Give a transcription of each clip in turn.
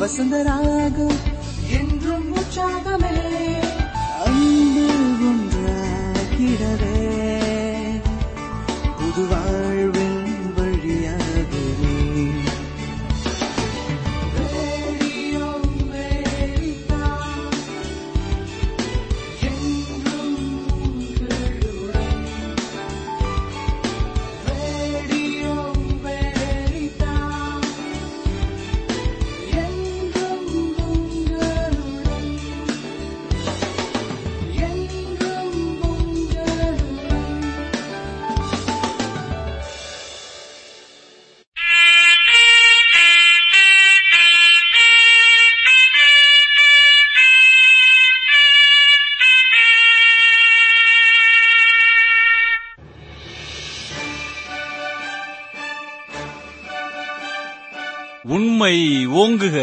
வசந்தராகம் என்றும் உற்சாகமே அன்பு ஒன்றாகிடவே புது வாழ்வின் வழியாகவே ரேடியோ அமெரிக்கா, என்றும் உங்களுடன். ரேடியோ அமெரிக்கா, என்றும் உங்களுடன். என்றும் உங்களுடன். உண்மை ஓங்குக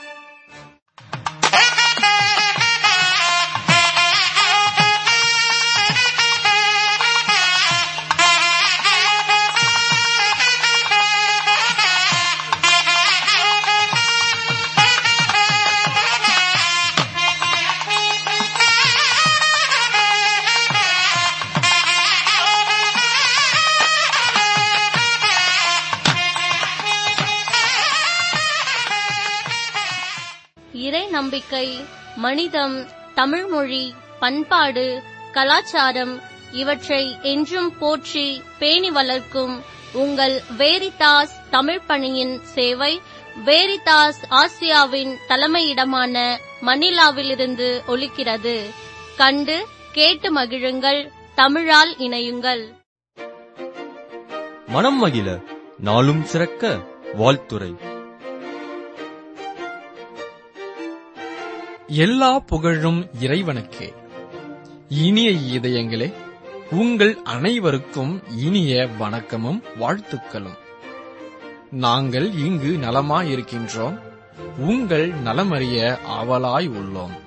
இறை நம்பிக்கை மனிதம் தமிழ்மொழி பண்பாடு கலாச்சாரம் இவற்றை என்றும் போற்றி பேணி வளர்க்கும் உங்கள் வேரிதாஸ் தமிழ் பணியின் சேவை வேரிதாஸ் ஆசியாவின் தலைமையிடமான மணிலாவிலிருந்து ஒலிக்கிறது கண்டு கேட்டு மகிழுங்கள் தமிழால் இணையுங்கள் மனம் மகிழ நாளும் சிறக்க வாழ்த்துரை எல்லா புகழும் இறைவனுக்கே இனிய இதயங்களே உங்கள் அனைவருக்கும் இனிய வணக்கமும் வாழ்த்துக்களும் நாங்கள் இங்கு நலமாயிருக்கின்றோம் உங்கள் நலமறிய ஆவலாய் உள்ளோம்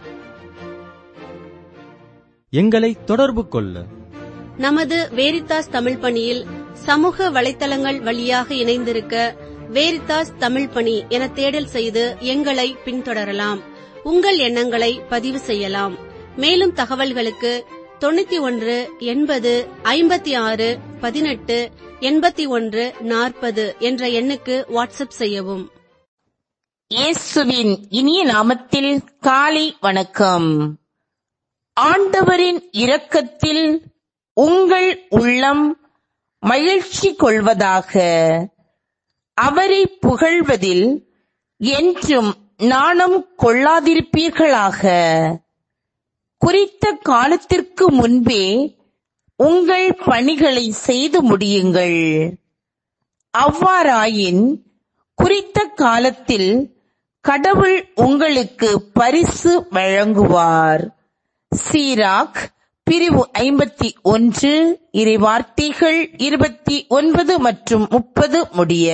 எங்களை தொடர்பு கொள்ள நமது வேரித்தாஸ் தமிழ் பணியில் சமூக வலைத்தளங்கள் வழியாக இணைந்திருக்க வேரித்தாஸ் தமிழ் பணி என தேடல் செய்து எங்களை பின்தொடரலாம் உங்கள் எண்ணங்களை பதிவு செய்யலாம் மேலும் தகவல்களுக்கு தொண்ணூத்தி ஒன்று எண்பது ஐம்பத்தி ஆறு பதினெட்டு எண்பத்தி ஒன்று நாற்பது என்ற எண்ணுக்கு வாட்ஸ்அப் செய்யவும் இயேசுவின் இனிய நாமத்தில் காலை வணக்கம் ஆண்டவரின் இரக்கத்தில் உங்கள் உள்ளம் மகிழ்ச்சி கொள்வதாக அவரை புகழ்வதில் என்றும் நாணம் கொள்ளாதிருப்பீர்களாக குறித்த காலத்திற்கு முன்பே உங்கள் பணிகளை செய்து முடியுங்கள் அவ்வாறாயின் குறித்த காலத்தில் கடவுள் உங்களுக்கு பரிசு வழங்குவார் சீராக் பிரிவு ஐம்பத்தி ஒன்று இறைவார்த்தைகள் இருபத்தி ஒன்பது மற்றும் முப்பது முடிய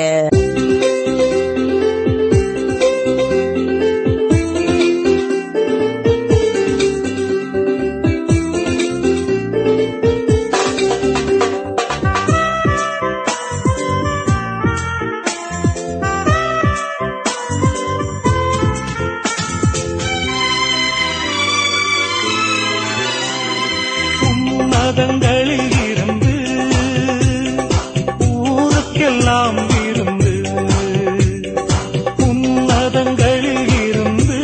உன்னதங்களில் இருந்து ஊருக்கெல்லாம் இருந்து உன்னதங்களில் இருந்து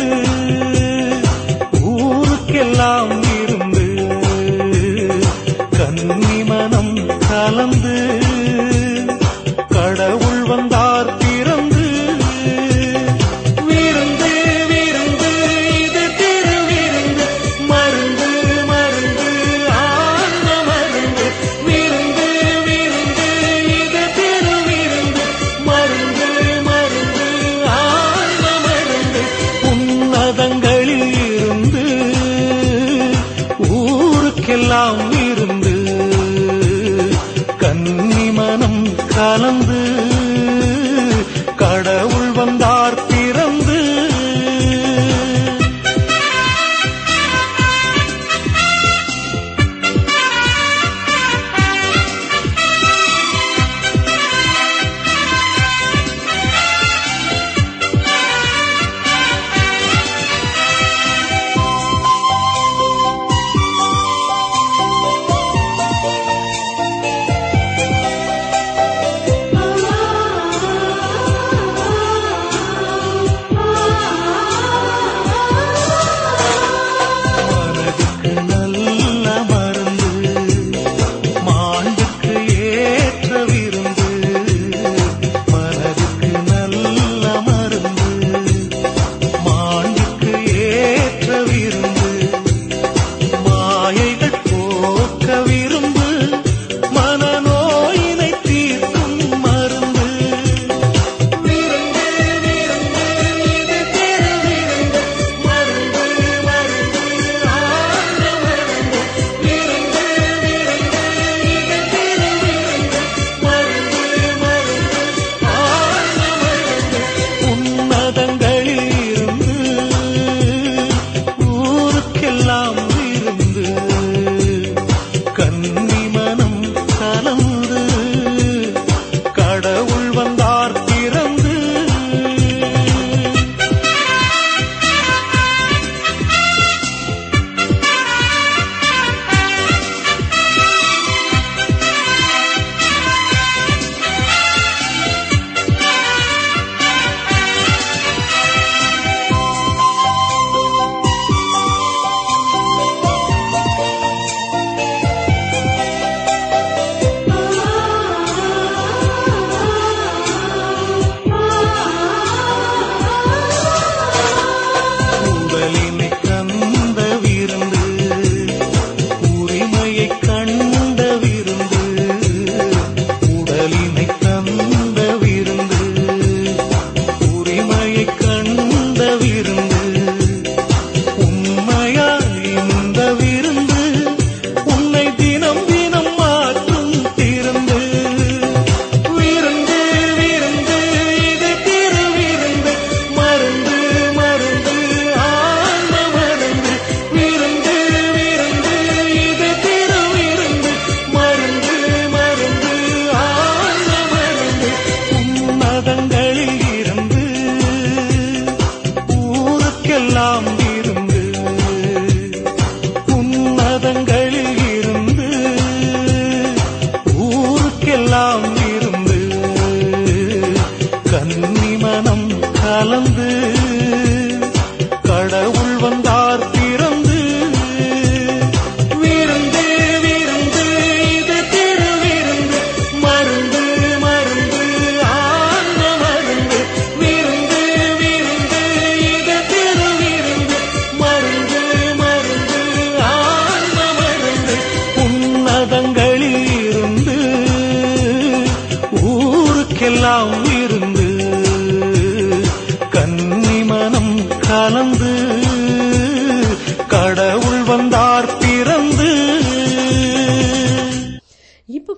ஊருக்கெல்லாம் இருந்து கன்னிமனம் கலந்து கடவுள் வந்தார் பிறந்து விருந்து விருந்து இது திருவிருந்து மருந்து மருந்து ஆன்ம மருந்து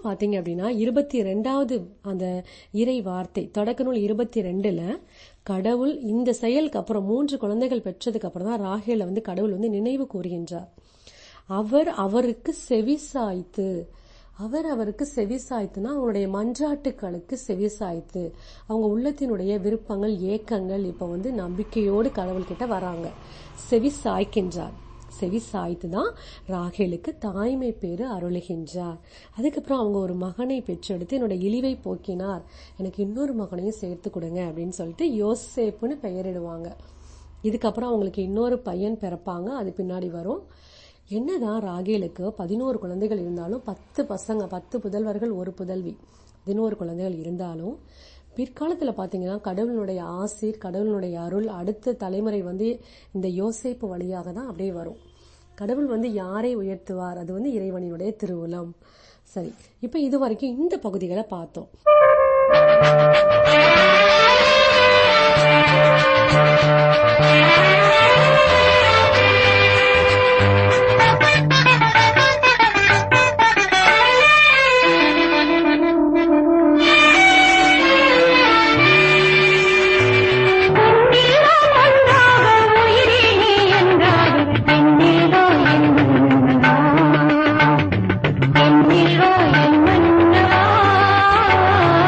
பாத்தீங்க அப்படின்னா இருபத்தி ரெண்டாவது அந்த இறை வார்த்தை தொடக்க நூல் இருபத்தி ரெண்டுல கடவுள் இந்த செயலுக்கு அப்புறம் மூன்று குழந்தைகள் பெற்றதுக்கு அப்புறம் தான் ராகேல வந்து கடவுள் வந்து நினைவு கூறுகின்றார் அவர் அவருக்கு செவி சாய்த்து அவர் அவருக்கு செவி சாய்த்துனா அவங்களுடைய மன்றாட்டுக்களுக்கு செவி சாய்த்து அவங்க உள்ளத்தினுடைய விருப்பங்கள் ஏக்கங்கள் இப்ப வந்து நம்பிக்கையோடு கடவுள்கிட்ட வராங்க செவி சாய்க்கின்றார் செவி சாய்த்து தான் ராகேலுக்கு தாய்மை பேரு அருளுகின்றார் அதுக்கப்புறம் அவங்க ஒரு மகனை பெற்றெடுத்து என்னோட இழிவை போக்கினார் எனக்கு இன்னொரு மகனையும் சேர்த்து கொடுங்க அப்படின்னு சொல்லிட்டு யோசேப்புன்னு பெயரிடுவாங்க இதுக்கப்புறம் அவங்களுக்கு இன்னொரு பையன் பிறப்பாங்க அது பின்னாடி வரும் என்னதான் ராகேலுக்கு பதினோரு குழந்தைகள் இருந்தாலும் பத்து பசங்க பத்து புதல்வர்கள் ஒரு புதல்வி பதினோரு குழந்தைகள் இருந்தாலும் பிற்காலத்துல பாத்தீங்கன்னா கடவுளுடைய ஆசீர் கடவுளுடைய அருள் அடுத்த தலைமுறை வந்து இந்த யோசேப்பு வழியாக தான் அப்படியே வரும் கடவுள் வந்து யாரை உயர்த்துவார் அது வந்து இறைவனினுடைய திருவுளம் சரி இப்ப இது வரைக்கும் இந்த பகுதிகளை பார்த்தோம்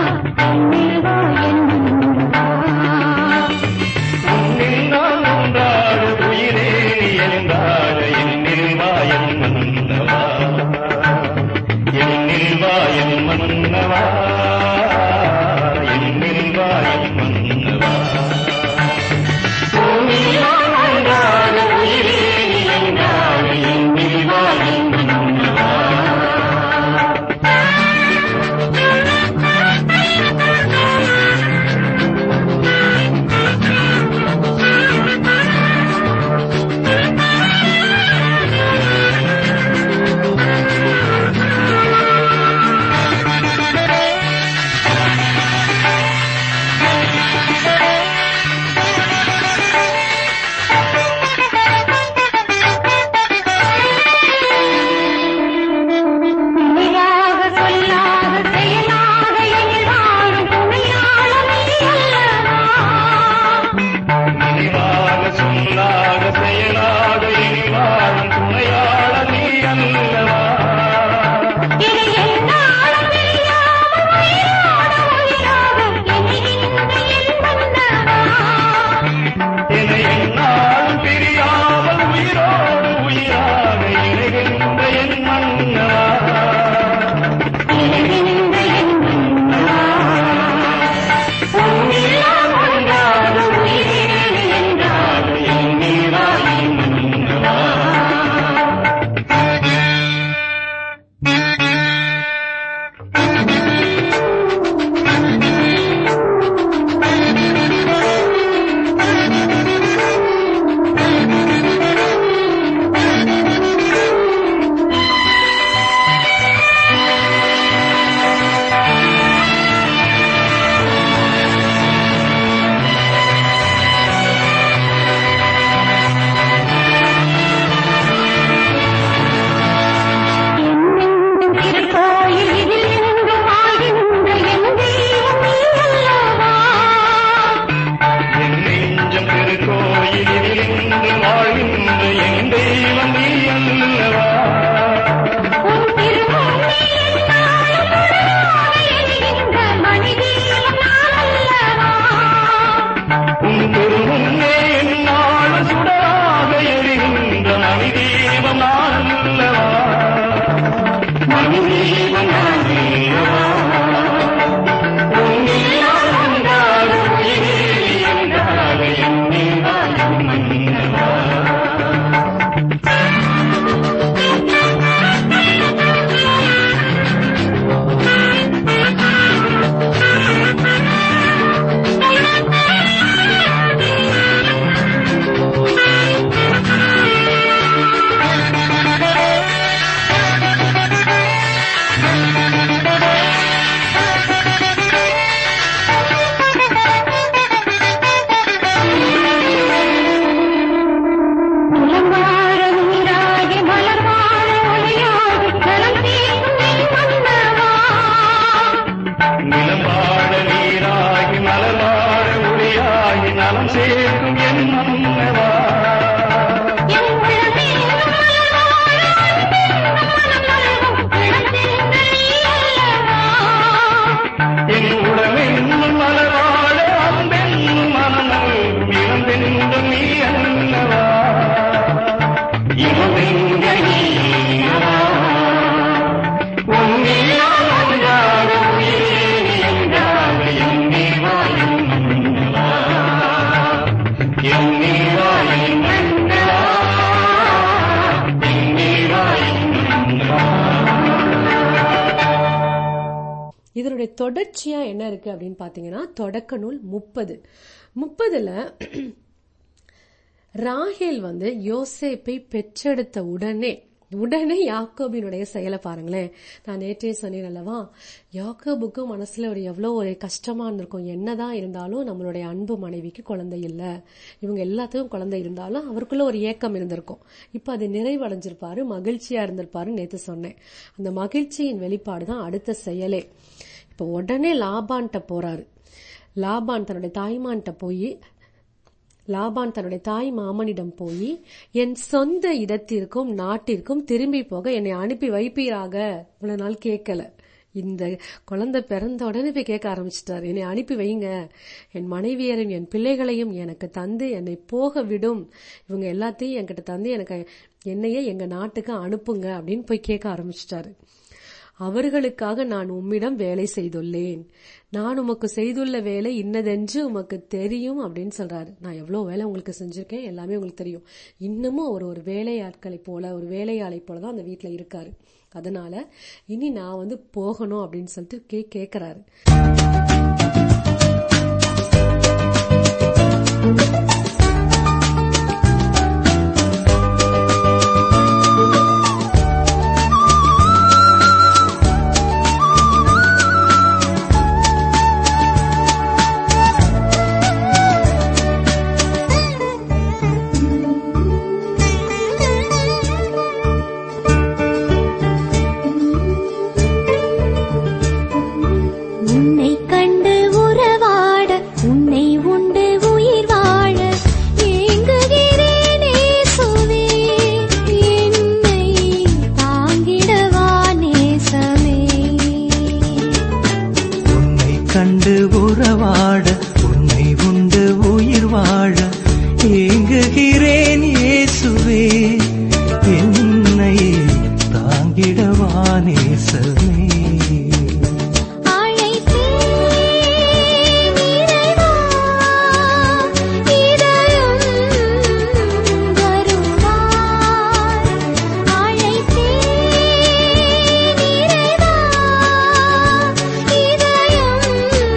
உன்னில் நான் ஒன்றாக அதனுடைய தொடர்ச்சியா என்ன இருக்கு அப்படின்னு பாத்தீங்கன்னா தொடக்க நூல் முப்பது முப்பதுல ராகேல் வந்து யோசேப்பை பெற்றெடுத்த உடனே உடனே யாக்கோபினுடைய செயலை பாருங்களேன் நான் நேற்றே சொன்னேன் அல்லவா யாக்கோபுக்கும் மனசுல ஒரு எவ்வளவு ஒரு கஷ்டமா இருந்திருக்கும் என்னதான் இருந்தாலும் நம்மளுடைய அன்பு மனைவிக்கு குழந்தை இல்ல இவங்க எல்லாத்துக்கும் குழந்தை இருந்தாலும் அவருக்குள்ள ஒரு ஏக்கம் இருந்திருக்கும் இப்ப அது நிறைவடைஞ்சிருப்பாரு மகிழ்ச்சியா இருந்திருப்பாரு நேத்து சொன்னேன் அந்த மகிழ்ச்சியின் வெளிப்பாடு தான் அடுத்த செயலே இப்ப உடனே லாபான்ட்ட போறாரு லாபான் தன்னுடைய தாய்மான்ட்ட போய் லாபான் தன்னுடைய தாய் மாமனிடம் போய் என் சொந்த இடத்திற்கும் நாட்டிற்கும் திரும்பி போக என்னை அனுப்பி வைப்பீராக இவ்வளவு நாள் கேட்கல இந்த குழந்தை பிறந்த உடனே போய் கேட்க ஆரம்பிச்சிட்டாரு என்னை அனுப்பி வைங்க என் மனைவியரையும் என் பிள்ளைகளையும் எனக்கு தந்து என்னை போக விடும் இவங்க எல்லாத்தையும் என்கிட்ட தந்து எனக்கு என்னையே எங்க நாட்டுக்கு அனுப்புங்க அப்படின்னு போய் கேட்க ஆரம்பிச்சிட்டாரு அவர்களுக்காக நான் உம்மிடம் வேலை செய்துள்ளேன் நான் உமக்கு செய்துள்ள வேலை இன்னதென்று உமக்கு தெரியும் அப்படின்னு சொல்றாரு நான் எவ்வளவு வேலை உங்களுக்கு செஞ்சிருக்கேன் எல்லாமே உங்களுக்கு தெரியும் இன்னமும் அவர் ஒரு வேலையாட்களை போல ஒரு வேலையாளை போல தான் அந்த வீட்டுல இருக்காரு அதனால இனி நான் வந்து போகணும் அப்படின்னு சொல்லிட்டு கே கேக்குறாரு உன்னை கண்டு உறவாட உன்னை உண்டு உயிர் வாழ ஏங்குகிறேனே சுவே என்னை தாங்கிடவா நேசமே உன்னை கண்டு உறவாட உன்னை உண்டு உயிர் வாழ ஏங்குகிறேன் இயேசுவே என்னை தாங்கிடவா நேசமே அழைத்தேன் இறைவா இதயம் வருவாய் அழைத்தேன் இறைவா இதயம்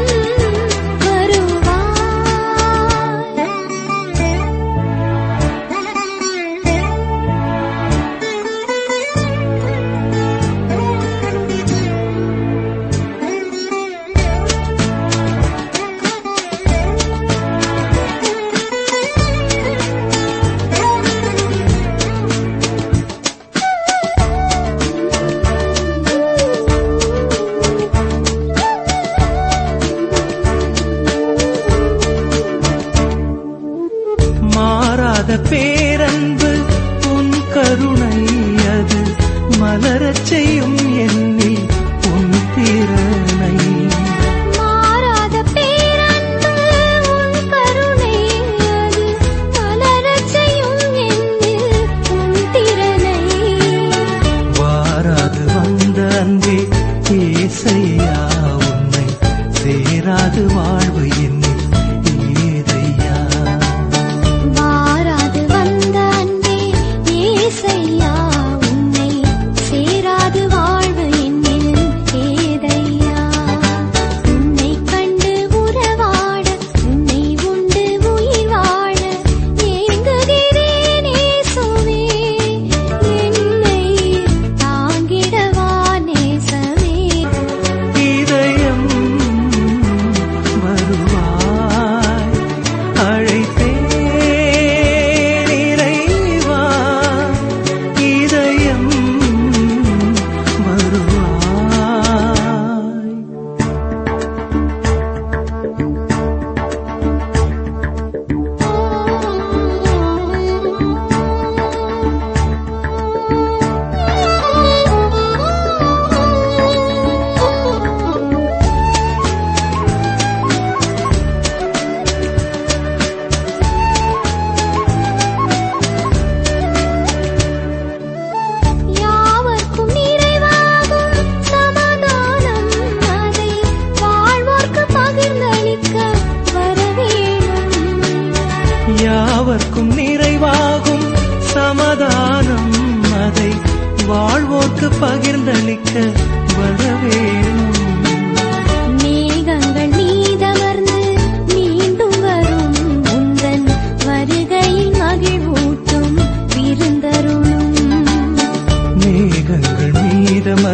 மாறாத பேரன்பு உன் கருணை அது மலரச் செய்யும் என்னில் உன் திறனை மாறாத பேரன்பு உன் கருணை அது மலரச் செய்யும் என்னில் உன் திறனை வாராது வந்த அன்பே ஏசையா உன்னை சேராது வாழ்வு என்னில் ஏதையா வாராது வந்த அன்பே ஏசையா உன்னை சேராது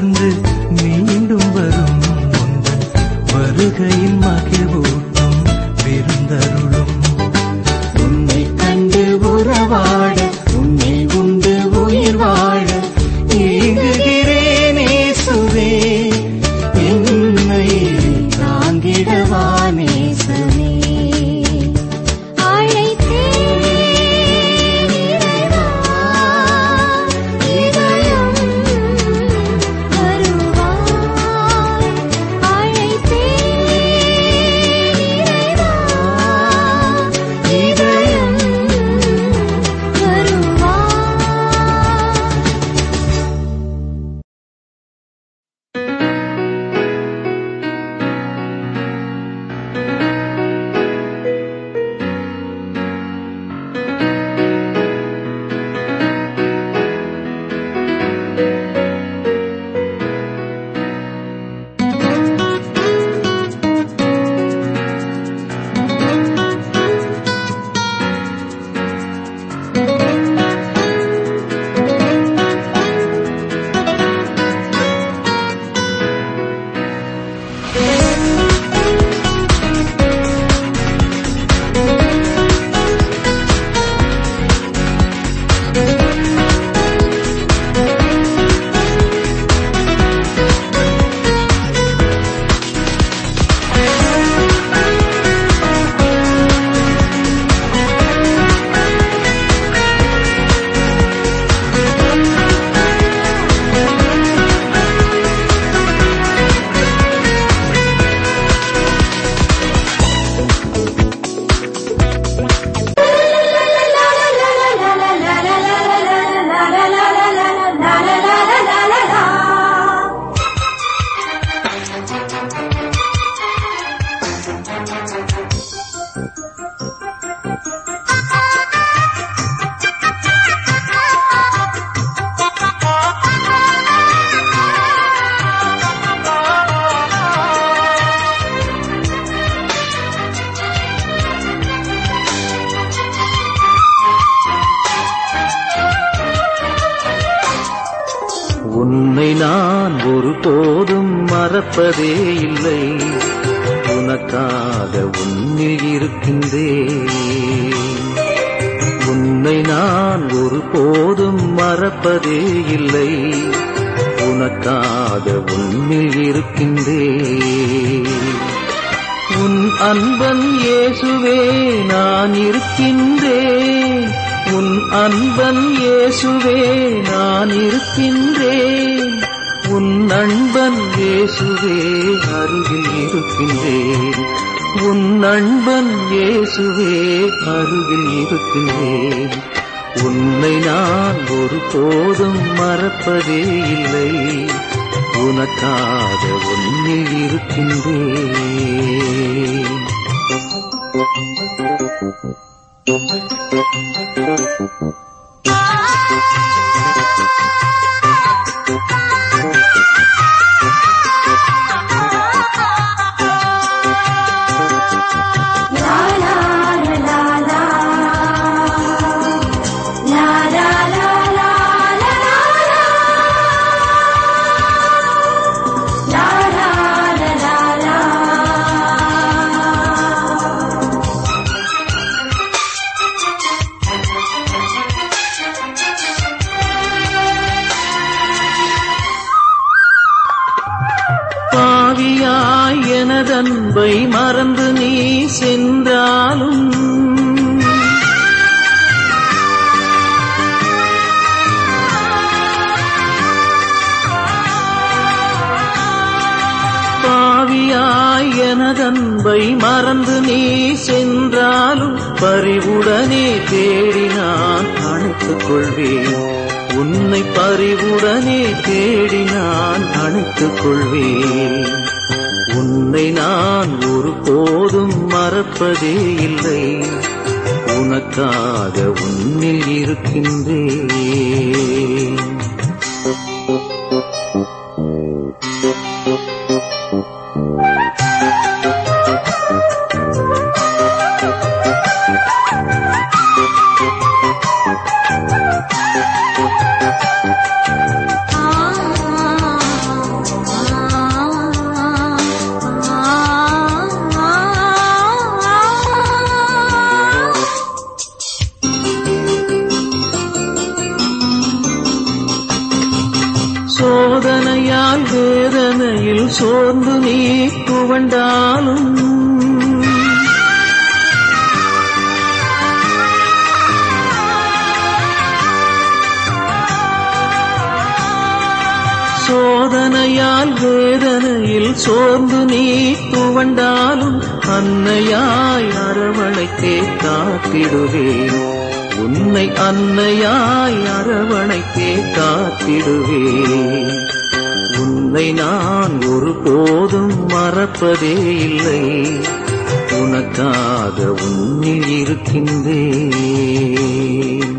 சார்ந்து மீண்டும் வரும் உந்தன் வருகையின் மகிழ்வூட்டும் விருந்தருளும் உன்னை கண்டு உறவாட உன்னை உண்டு உயிர் வாழ ஏங்குகிறேனே சுவே என்னை தாங்கிடவானே சுவே அழைத்தேன் இறைவா, இதயம் வருவாய். அழைத்தேன் இறைவா, இதயம் வருவாய். உன்னை நான் ஒருபோதும் மறப்பதே இல்லை உனக்காக உன்னில் இருக்கின்றேன் உன்னை நான் ஒருபோதும் மறப்பதே இல்லை உனக்காக உன்னில் இருக்கின்றேன் உன் அன்பன் இயேசுவே நான் இருக்கின்றேன் உன் அன்பன் இயேசுவே நான் இருக்கின்றேன் உன் நண்பன் இயேசுவே அருகில் இருக்கின்றேன் உன் நண்பன் இயேசுவே அருகில் இருக்கின்றேன் உன்னை நான் ஒருபோதும் மறப்பதே இல்லை உனக்காக உன்னில் இருக்கின்றேன் பாவியாய் எனதன்பை மறந்து நீ சென்றாலும் பாவியாய் எனதன்பை மறந்து நீ சென்றாலும் பறிவுடனே தேடி நான் அணைத்துக் கொள்வேன் உன்னை பறிவுடனே தேடி நான் அணைத்துக் கொள்வேன் உன்னை நான் ஒருபோதும் மறப்பதே இல்லை உனக்காக உன்னில் இருக்கின்றேன் ஆ சோதனையால் வேதனையில் சோர்ந்து நீ துவண்டாலும் சோதனையால் வேதனையில் சோர்ந்து நீ துவண்டாலும் அன்னையாய் அரவணைத்தே காத்திடுவேன் உன்னை அன்னையாய் அரவணைத்தே காத்திடுவேன் உன்னை நான் ஒருபோதும் மறப்பதே இல்லை உனக்காக உன்னில் இருக்கின்றேன்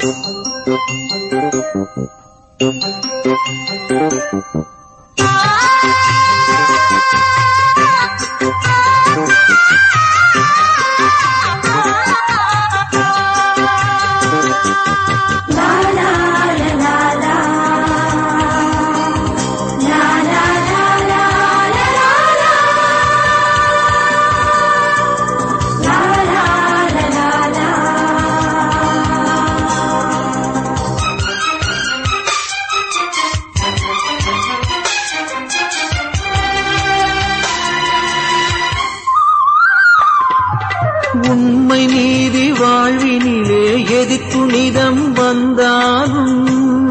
உண்மை நீதி வாழ்வினிலே எது துணிதம் வந்தாலும்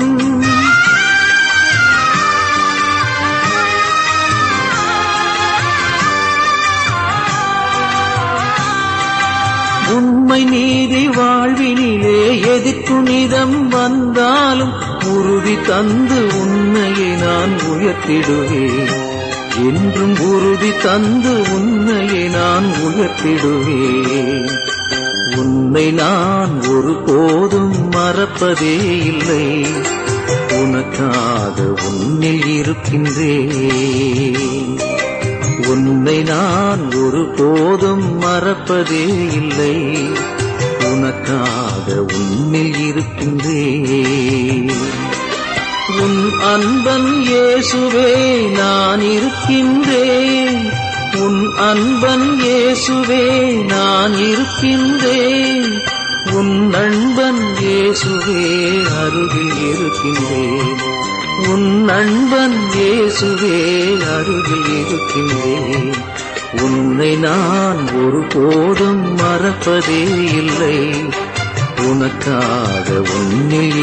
உண்மை நீதி வாழ்வினிலே எது துணிதம் வந்தாலும் உறுதி தந்து உன்னையை நான் உயர்த்திடுவேன் என்றும் உறுதி தந்து உன்னையை நான் உயர்த்திடுவேன் உன்னை நான் ஒருபோதும் மறப்பதே இல்லை உனக்காக உன்னில் இருக்கின்றேன் உன்னை நான் ஒருபோதும் மறப்பதே இல்லை உனக்காக உன்னில் இருக்கின்றேன் உன் அன்பன் இயேசுவே நான் இருக்கின்றேன் உன் அன்பன் இயேசுவே நான் இருக்கின்றேன் உன் நண்பன் இயேசுவே அருகில் இருக்கின்றேன் உன் நண்பன் இயேசுவே அருகில் இருக்கின்றேன் உன்னை நான் ஒருபோதும் மறப்பதே இல்லை உனக்காக உன்னில்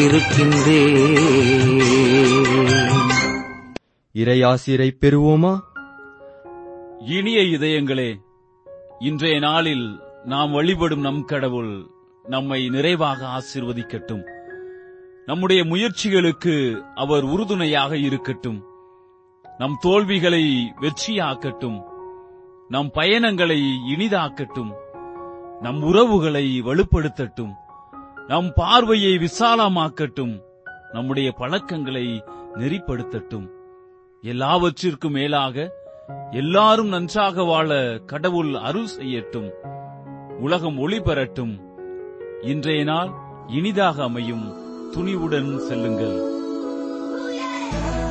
இருக்கின்றேன் இறையாசிரை பெறுவோமா இனிய இதயங்களே இன்றைய நாளில் நாம் வழிபடும் நம் கடவுள் நம்மை நிறைவாக ஆசீர்வதிக்கட்டும் நம்முடைய முயற்சிகளுக்கு அவர் உறுதுணையாக இருக்கட்டும் நம் தோல்விகளை வெற்றியாக்கட்டும் நம் பயணங்களை இனிதாக்கட்டும் நம் உறவுகளை வலுப்படுத்தட்டும் நம் பார்வையை விசாலமாக்கட்டும் நம்முடைய பழக்கங்களை நெறிப்படுத்தட்டும் எல்லாவற்றிற்கும் மேலாக எல்லாரும் நன்றாக வாழ கடவுள் அருள் செய்யட்டும் உலகம் ஒளி பெறட்டும் இன்றைய நாள் இனிதாக அமையும் துணிவுடன் செல்லுங்கள்